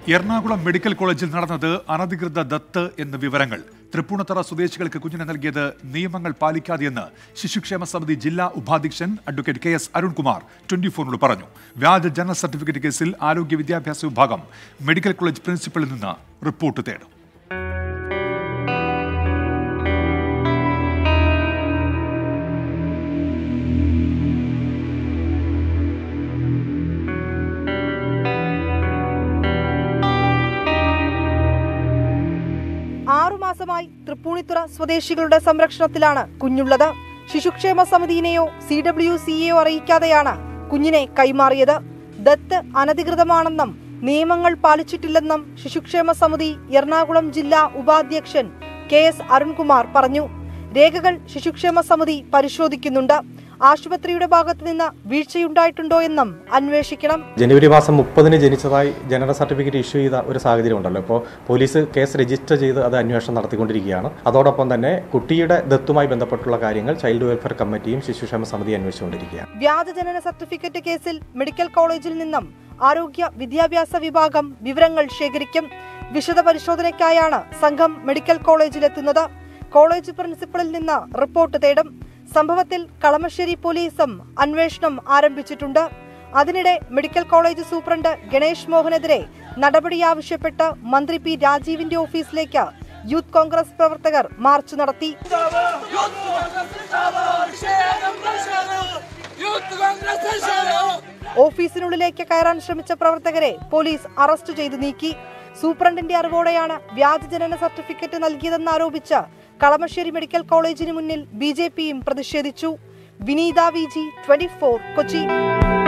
Ernakulam medical കോളേജിൽ നടന്നത് അനധികൃത ദത്ത് എന്ന വിവരങ്ങൾ തൃപ്പൂണിത്തറ സ്വദേശികൾക്ക് കുഞ്ഞിനെ നൽകിയത് നിയമങ്ങൾ പാലിക്കാതെയെന്ന് ശിശുക്ഷേമ സമിതി ജില്ലാ ഉപാധ്യക്ഷൻ advocate K S Arunkumar twenty ഫോറിനോട് പറഞ്ഞു വ്യാജ ജനന സർട്ടിഫിക്കറ്റ് കേസിൽ ആരോഗ്യ വിദ്യാഭ്യാസ വിഭാഗം മെഡിക്കൽ കോളേജ് പ്രിൻസിപ്പലിൽ നിന്ന് റിപ്പോർട്ട് തേടും ആറുമാസമായി തൃപ്പൂണിത്തുറ സ്വദേശികളുടെ സംരക്ഷണത്തിലാണ് കുഞ്ഞുള്ളത് ശിശുക്ഷേമ സമിതിയിനെയോ സി ഡബ്ല്യു സിയെയോ അറിയിക്കാതെയാണ് കുഞ്ഞിനെ കൈമാറിയത് ദത്ത് അനധികൃതമാണെന്നും നിയമങ്ങൾ പാലിച്ചിട്ടില്ലെന്നും ശിശുക്ഷേമ സമിതി എറണാകുളം ജില്ലാ ഉപാധ്യക്ഷൻ കെ എസ് അരുൺകുമാർ പറഞ്ഞു രേഖകൾ ശിശുക്ഷേമ സമിതി പരിശോധിക്കുന്നുണ്ട് ആശുപത്രിയുടെ ഭാഗത്തു നിന്ന് വീഴ്ചയുണ്ടായിട്ടുണ്ടോ എന്നും അന്വേഷിക്കണം ജനുവരി മാസം മുപ്പതിന് ജനിച്ചതായി ജനന സർട്ടിഫിക്കറ്റ് ഇഷ്യൂ ചെയ്ത ഒരു സാഹചര്യം ഉണ്ടല്ലോ ഇപ്പോൾ പോലീസ് കേസ് രജിസ്റ്റർ ചെയ്ത് അത് അന്വേഷണം നടത്തിക്കൊണ്ടിരിക്കുകയാണ് അതോടൊപ്പം തന്നെ കുട്ടിയുടെ ദത്തുമായി ബന്ധപ്പെട്ടുള്ള കാര്യങ്ങൾ ചൈൽഡ് വെൽഫെയർ കമ്മിറ്റിയും ശിശുക്ഷേമ സമിതി അന്വേഷിച്ചുകൊണ്ടിരിക്കുകയാണ് വ്യാജജനന സർട്ടിഫിക്കറ്റ് കേസിൽ മെഡിക്കൽ കോളേജിൽ നിന്നും ആരോഗ്യ വിദ്യാഭ്യാസ വിഭാഗം വിവരങ്ങൾ ശേഖരിക്കും വിശദ പരിശോധനയ്ക്കായാണ് സംഘം മെഡിക്കൽ കോളേജിലെത്തുന്നത് കോളേജ് പ്രിൻസിപ്പലിൽ നിന്ന് റിപ്പോർട്ട് തേടും സംഭവത്തിൽ കളമശ്ശേരി പോലീസും അന്വേഷണം ആരംഭിച്ചിട്ടുണ്ട് അതിനിടെ മെഡിക്കൽ കോളേജ് സൂപ്രണ്ട് ഗണേഷ് മോഹനെതിരെ നടപടി ആവശ്യപ്പെട്ട് മന്ത്രി പി രാജീവിന്റെ ഓഫീസിലേക്ക് യൂത്ത് കോൺഗ്രസ് പ്രവർത്തകർ മാർച്ച് നടത്തി യൂത്ത് കോൺഗ്രസ് ശാലോ ഓഫീസിനുള്ളിലേക്ക് കയറാൻ ശ്രമിച്ച പ്രവർത്തകരെ പോലീസ് അറസ്റ്റ് ചെയ്തു നീക്കി സൂപ്രണ്ടിന്റെ അറിവോടെയാണ് വ്യാജജനന സർട്ടിഫിക്കറ്റ് നൽകിയതെന്ന് ആരോപിച്ച് കളമശ്ശേരി മെഡിക്കൽ കോളേജിന് മുന്നിൽ ബി ജെ പിയും പ്രതിഷേധിച്ചു Vineetha V G twenty four Kochi